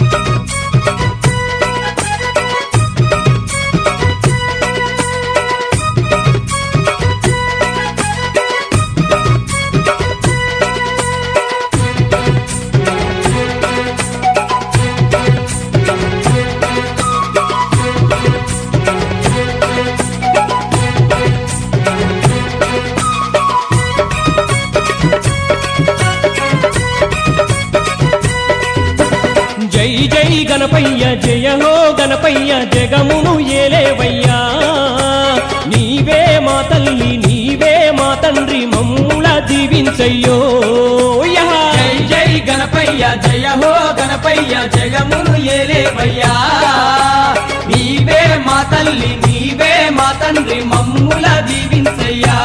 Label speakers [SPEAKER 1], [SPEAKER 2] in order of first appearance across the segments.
[SPEAKER 1] జై జై గణపయ్య జయ హో గణపయ్య జగమును ఏలేవయ్యా నీవే మా తల్లి నీవే మా తండ్రి మమ్ముల దీవించయ్యో యహ.
[SPEAKER 2] జై జై గణపయ్య జయ హో గణపయ్య జగమును ఏలేవయ్యా నీవే మా తల్లి నీవే మా తండ్రి మమ్ముల దీవించయ్యా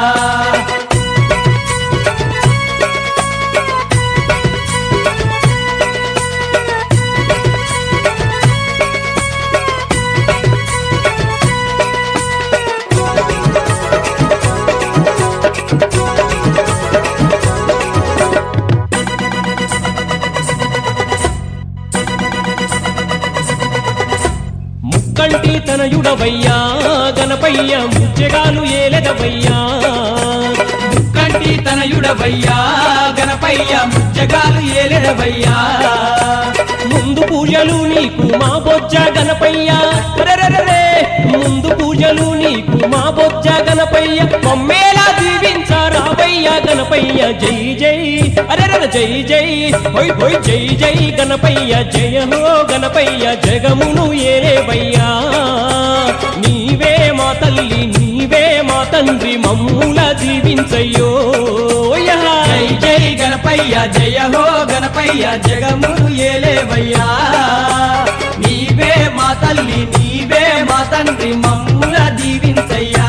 [SPEAKER 1] ముక్కంటి తనయుడవయ్యా గణపయ్య ముచ్చగాలు ఏలెదవయ్యా
[SPEAKER 2] కంటి తనయుడవయ్యా గణపయ్య ముచ్చగాలు ఏలెడవయ్యా
[SPEAKER 1] ముందు పూజలు నీకు మా బొజ్జ గణపయ్య అరెరెరెరె. ముందు పూజలు నీకు మా బొజ్జ గణపయ్య మమ్మేలా దీవించారావయ్య గణపయ్య జై జై అరెరెర జై జై హొయ్ హొయ్ జై జై గణపయ్య జయ హో గణపయ్య జగమును ఏలేవయ్యా నీవే మా తల్లి నీవే మా తండ్రి మమ్ముల దీవించయ్యో యహ.
[SPEAKER 2] జై జై గణపయ్య జయ హో గణపయ్య జగమును ఏలేవయ్యా నీవే మా తల్లి నీవే మా తండ్రి మమ్ముల దీవించయ్యా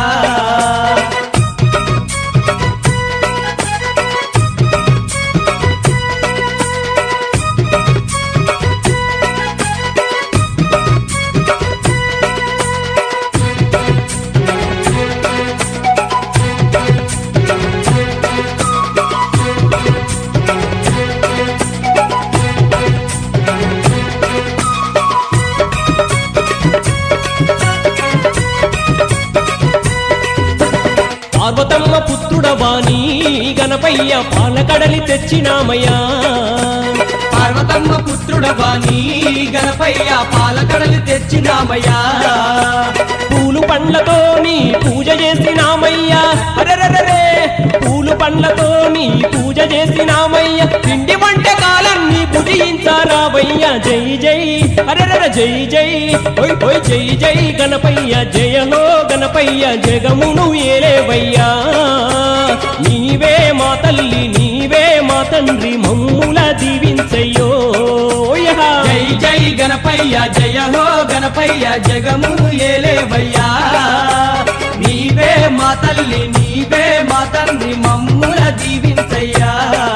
[SPEAKER 1] పార్వతమ్మ పుత్రుడవాణి గణపయ్య పాలకడలి తెచ్చినామయ్యా
[SPEAKER 2] పార్వతమ్మ పుత్రుడవాణి గణపయ్య పాలకడలు తెచ్చినామయ్యా
[SPEAKER 1] పూలు పండ్లతో నీ పూజ చేసినామయ్యా అరెరెరెరే పూలు పండ్లతో నీ పూజ చేసినామయ్య పిండి వంటకాలన్నీ భుజించారావయ్య జై జై అరెరెర జై జై ఓయ్ ఓయ్ జై జై గణపయ్య జయలో గణపయ్య జగమును ఏలేవయ్యా నీవే మా తల్లి నీవే మా తండ్రి మమ్ముల దీవించయ్యో యహ.
[SPEAKER 2] జై జై గణపయ్య జయ హో గణపయ్య జగమును ఏలేవయ్యా నీవే మా తల్లి నీవే మా తండ్రి మమ్ముల దీవించయ్యా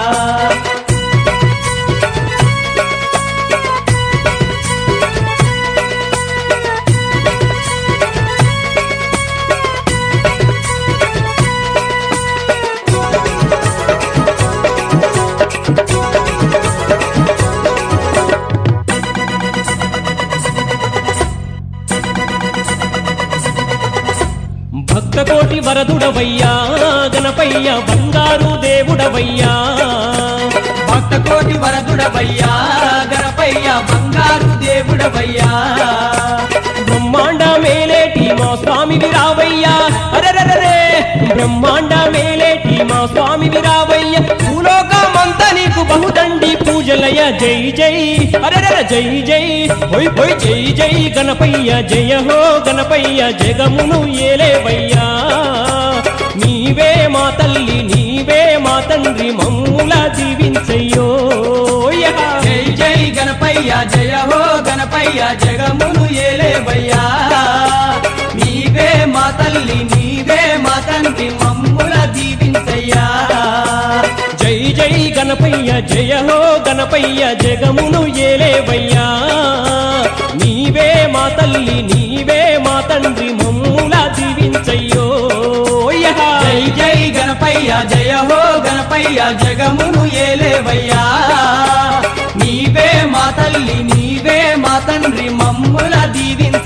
[SPEAKER 1] భక్త కోటి వరదుడవయ్యా గణపయ్య బంగారు దేవుడవయ్యా
[SPEAKER 2] భక్త కోటి వరదుడవయ్యా గణపయ్య బంగారు దేవుడవయ్యా
[SPEAKER 1] బ్రహ్మాండ మేలేటి మా స్వామి విరావయ్యా అరెరెరెరే బ్రహ్మాండ మేలేటి మా స్వామి విరావయ్య భూలోకమంతా నీకు బహుదండి పూజలయ జై జై అరెరెర జై జై హొయ్ హొయ్ జై జై గణపయ్య జయ హో గణపయ్య జగమును ఏలేవయ్యా నీవే మా తల్లి నీవే మా తండ్రి మమ్ముల దీవించయ్యో యహ.
[SPEAKER 2] జై జై గణపయ్య జయ హో గణపయ్య జగమును ఏలేవయ్యా నీవే మా తల్లి నీవే మా తండ్రి మమ్ముల దీవించయ్యా
[SPEAKER 1] జై జై గణపయ్య జయ హో గణపయ్య జగమును ఏలేవయ్యా నీవే మా తల్లి నీవే మా తండ్రి మమ్ముల దీవించయ్యో యహ.
[SPEAKER 2] జై జై గణపయ్య జయ హో గణపయ్య జగమును ఏలేవయ్యా నీవే మా మా తల్లి నీవే మా తండ్రి మమ్ముల దీవించ